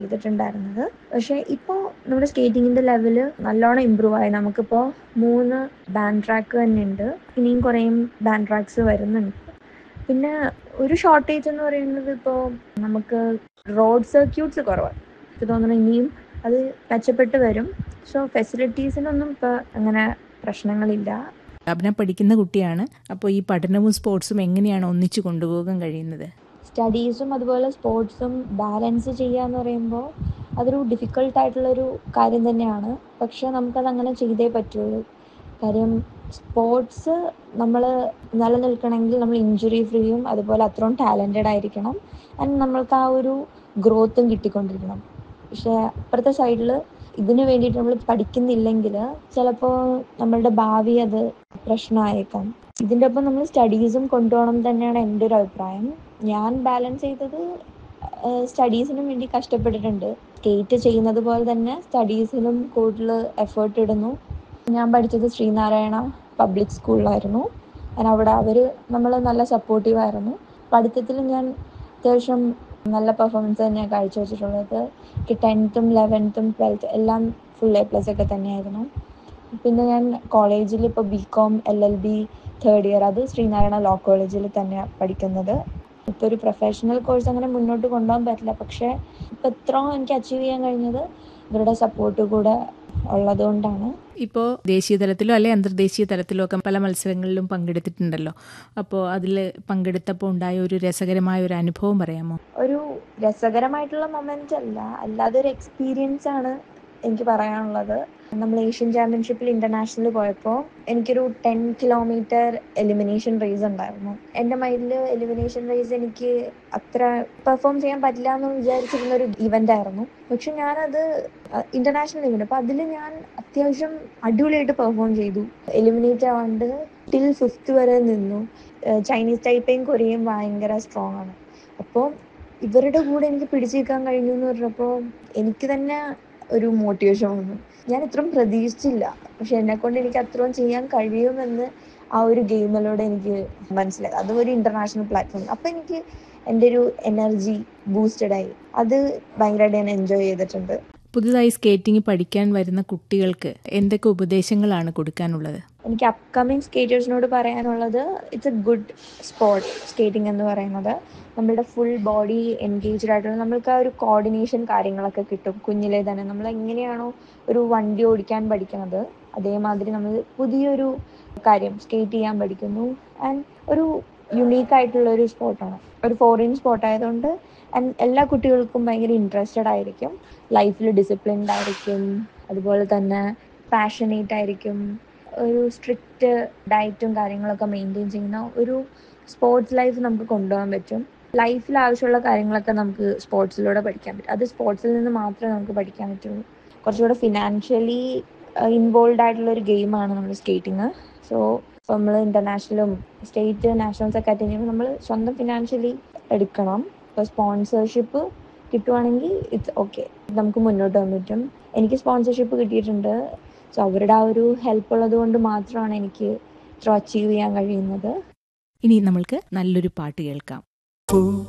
ചെയ്തിട്ടുണ്ടായിരുന്നത് പക്ഷേ ഇപ്പോൾ നമ്മുടെ സ്കേറ്റിങ്ങിൻ്റെ ലെവല് നല്ലോണം ഇമ്പ്രൂവ് ആയി നമുക്കിപ്പോൾ മൂന്ന് ബാൻഡ് ട്രാക്ക് തന്നെ ഉണ്ട് ഇനിയും കുറേയും ബാൻഡ് ട്രാക്സ് വരുന്നുണ്ട് പിന്നെ ഒരു ഷോർട്ടേജ് എന്ന് പറയുന്നത് ഇപ്പോൾ നമുക്ക് റോഡ് സർക്യൂട്ട്സ് കുറവാണ് എനിക്ക് തോന്നുന്നു ഇനിയും അത് മെച്ചപ്പെട്ട് വരും സോ ഫെസിലിറ്റീസിനൊന്നും ഇപ്പോൾ അങ്ങനെ പ്രശ്നങ്ങളില്ല അഭിന പഠിക്കുന്ന കുട്ടിയാണ് അപ്പോൾ ഈ പഠനവും സ്പോർട്സും എങ്ങനെയാണ് ഒന്നിച്ചു കൊണ്ടുപോകാൻ കഴിയുന്നത് സ്റ്റഡീസും അതുപോലെ സ്പോർട്സും ബാലൻസ് ചെയ്യുക എന്ന് പറയുമ്പോൾ അതൊരു ഡിഫിക്കൾട്ട് ആയിട്ടുള്ളൊരു കാര്യം തന്നെയാണ് പക്ഷെ നമുക്കത് അങ്ങനെ ചെയ്തേ പറ്റുള്ളൂ കാര്യം സ്പോർട്സ് നമ്മൾ നിലനിൽക്കണമെങ്കിൽ നമ്മൾ ഇഞ്ചുറി ഫ്രീയും അതുപോലെ അത്രയും ടാലൻറ്റഡ് ആയിരിക്കണം ആൻഡ് നമ്മൾക്ക് ആ ഒരു ഗ്രോത്തും കിട്ടിക്കൊണ്ടിരിക്കണം പക്ഷേ അപ്പുറത്തെ സൈഡിൽ ഇതിന് വേണ്ടിയിട്ട് നമ്മൾ പഠിക്കുന്നില്ലെങ്കിൽ ചിലപ്പോൾ നമ്മളുടെ ഭാവി അത് പ്രശ്നമായേക്കാം ഇതിൻ്റെ ഒപ്പം നമ്മൾ സ്റ്റഡീസും കൊണ്ടുപോകണം തന്നെയാണ് എൻ്റെ ഒരു അഭിപ്രായം ഞാൻ ബാലൻസ് ചെയ്തത് സ്റ്റഡീസിനും വേണ്ടി കഷ്ടപ്പെട്ടിട്ടുണ്ട് സ്കേറ്റ് ചെയ്യുന്നത് പോലെ തന്നെ സ്റ്റഡീസിനും കൂടുതൽ എഫേർട്ട് ഇടുന്നു ഞാൻ പഠിച്ചത് ശ്രീനാരായണ പബ്ലിക് സ്കൂളിലായിരുന്നു ഞാൻ അവിടെ അവർ നമ്മൾ നല്ല സപ്പോർട്ടീവായിരുന്നു പഠിത്തത്തിൽ ഞാൻ അത്യാവശ്യം നല്ല പെർഫോമൻസ് തന്നെയാണ് കാഴ്ചവെച്ചിട്ടുള്ളത് എനിക്ക് ടെൻത്തും ലെവൻത്തും ട്വൽത്ത് എല്ലാം ഫുൾ എ പ്ലസ് ഒക്കെ തന്നെയായിരുന്നു പിന്നെ ഞാൻ കോളേജിൽ ഇപ്പോൾ B com L L B third year അത് ശ്രീനാരായണ ലോ കോളേജിൽ തന്നെയാണ് പഠിക്കുന്നത് ഇപ്പോൾ ഒരു പ്രൊഫഷണൽ കോഴ്സ് അങ്ങനെ മുന്നോട്ട് കൊണ്ടുപോകാൻ പറ്റില്ല പക്ഷേ ഇപ്പം ഇത്രയും എനിക്ക് അച്ചീവ് ചെയ്യാൻ കഴിഞ്ഞത് ഇവരുടെ സപ്പോർട്ട് കൂടെ ഉള്ളതുകൊണ്ടാണ് ഇപ്പോൾ ദേശീയ തലത്തിലോ അല്ലെ അന്തർദേശീയ തലത്തിലോ ഒക്കെ പല മത്സരങ്ങളിലും പങ്കെടുത്തിട്ടുണ്ടല്ലോ അപ്പോൾ അതിൽ പങ്കെടുത്തപ്പോൾ ഉണ്ടായ ഒരു രസകരമായ ഒരു അനുഭവം പറയാമോ ഒരു രസകരമായിട്ടുള്ള മൊമെന്റ് അല്ല അല്ലാതെ ഒരു എക്സ്പീരിയൻസ് ആണ് എനിക്ക് പറയാനുള്ളത് നമ്മൾ ഏഷ്യൻ ചാമ്പ്യൻഷിപ്പിൽ ഇന്റർനാഷണൽ പോയപ്പോൾ എനിക്കൊരു ടെൻ കിലോമീറ്റർ എലിമിനേഷൻ റേസ് ഉണ്ടായിരുന്നു എൻ്റെ മൈൻഡിൽ എലിമിനേഷൻ റേസ് എനിക്ക് അത്ര പെർഫോം ചെയ്യാൻ പറ്റില്ല എന്ന് വിചാരിച്ചിരുന്ന ഒരു ഇവന്റ് ആയിരുന്നു പക്ഷെ ഞാനത് ഇന്റർനാഷണൽ ഇവന്റ് അപ്പൊ അതിൽ ഞാൻ അത്യാവശ്യം അടിപൊളിയായിട്ട് പെർഫോം ചെയ്തു എലിമിനേറ്റ് ആവാണ്ട് ടിൽ ഫിഫ്ത്ത് വരെ നിന്നു ചൈനീസ് ടൈപ്പേയും കൊറിയയും ഭയങ്കര സ്ട്രോങ് ആണ് അപ്പോൾ ഇവരുടെ കൂടെ എനിക്ക് പിടിച്ചു നിൽക്കാൻ കഴിഞ്ഞു എന്ന് പറഞ്ഞപ്പോൾ എനിക്ക് തന്നെ ഒരു മോട്ടിവേഷൻ വന്നു ഞാൻ ഇത്രയും പ്രതീക്ഷിച്ചില്ല പക്ഷെ എന്നെ കൊണ്ട് എനിക്ക് അത്രയും ചെയ്യാൻ കഴിയുമെന്ന് ആ ഒരു ഗെയിമിലൂടെ എനിക്ക് മനസ്സിലായി അതും ഒരു ഇന്റർനാഷണൽ പ്ലാറ്റ്ഫോം അപ്പൊ എനിക്ക് എൻ്റെ ഒരു എനർജി ബൂസ്റ്റഡ് ആയി അത് ഭയങ്കരമായിട്ട് ഞാൻ എൻജോയ് ചെയ്തിട്ടുണ്ട് പുതുതായി സ്കേറ്റിംഗ് പഠിക്കാൻ വരുന്ന കുട്ടികൾക്ക് എന്തൊക്കെ ഉപദേശങ്ങളാണ് കൊടുക്കാനുള്ളത് എനിക്ക് അപ്കമിങ് സ്കേറ്റേഴ്സിനോട് പറയാനുള്ളത് it's a good sport skating എന്ന് പറയുന്നത് നമ്മളുടെ ഫുൾ ബോഡി എൻഗേജ്ഡ് ആയിട്ടുള്ള നമ്മൾക്ക് ആ ഒരു കോർഡിനേഷൻ കാര്യങ്ങളൊക്കെ കിട്ടും കുഞ്ഞിലെ തന്നെ നമ്മൾ എങ്ങനെയാണോ ഒരു വണ്ടി ഓടിക്കാൻ പഠിക്കുന്നത് അതേമാതിരി നമ്മൾ പുതിയൊരു കാര്യം സ്കേറ്റ് ചെയ്യാൻ പഠിക്കുന്നു ആൻഡ് ഒരു യുണീക്ക് ആയിട്ടുള്ള ഒരു സ്പോർട്ടാണ് ഒരു ഫോറിൻ സ്പോർട്ട് ആയതുകൊണ്ട് ആൻഡ് എല്ലാ കുട്ടികൾക്കും ഭയങ്കര ഇൻട്രസ്റ്റഡ് ആയിരിക്കും ലൈഫിൽ ഡിസിപ്ലിൻഡ് ആയിരിക്കും അതുപോലെ തന്നെ പാഷനേറ്റ് ആയിരിക്കും ഒരു സ്ട്രിക്റ്റ് ഡയറ്റും കാര്യങ്ങളൊക്കെ മെയിൻറ്റെയിൻ ചെയ്യുന്ന ഒരു സ്പോർട്സ് ലൈഫ് നമുക്ക് കൊണ്ടുപോകാൻ പറ്റും ലൈഫിൽ ആവശ്യമുള്ള കാര്യങ്ങളൊക്കെ നമുക്ക് സ്പോർട്സിലൂടെ പഠിക്കാൻ പറ്റും അത് സ്പോർട്സിൽ നിന്ന് മാത്രമേ നമുക്ക് പഠിക്കാൻ പറ്റുള്ളൂ കുറച്ചുകൂടെ ഫിനാൻഷ്യലി ഇൻവോൾവ് ആയിട്ടുള്ള ഒരു ഗെയിമാണ് നമ്മൾ സ്കേറ്റിങ് സോ ഇപ്പോൾ നമ്മൾ ഇന്റർനാഷണലും സ്റ്റേറ്റ് നാഷണൽസ് ഒക്കെ അറ്റൻഡ് ചെയ്യുമ്പോൾ നമ്മൾ സ്വന്തം ഫിനാൻഷ്യലി എടുക്കണം ഇപ്പോൾ സ്പോൺസർഷിപ്പ് കിട്ടുവാണെങ്കിൽ ഇറ്റ്സ് ഓക്കെ നമുക്ക് മുന്നോട്ട് പോകാൻ പറ്റും എനിക്ക് സ്പോൺസർഷിപ്പ് കിട്ടിയിട്ടുണ്ട് സോ അവരുടെ ആ ഒരു ഹെൽപ്പ് ഉള്ളത് കൊണ്ട് മാത്രമാണ് എനിക്ക് ഇത്ര അച്ചീവ് ചെയ്യാൻ കഴിയുന്നത് ഇനി നമ്മൾക്ക് നല്ലൊരു പാട്ട് കേൾക്കാം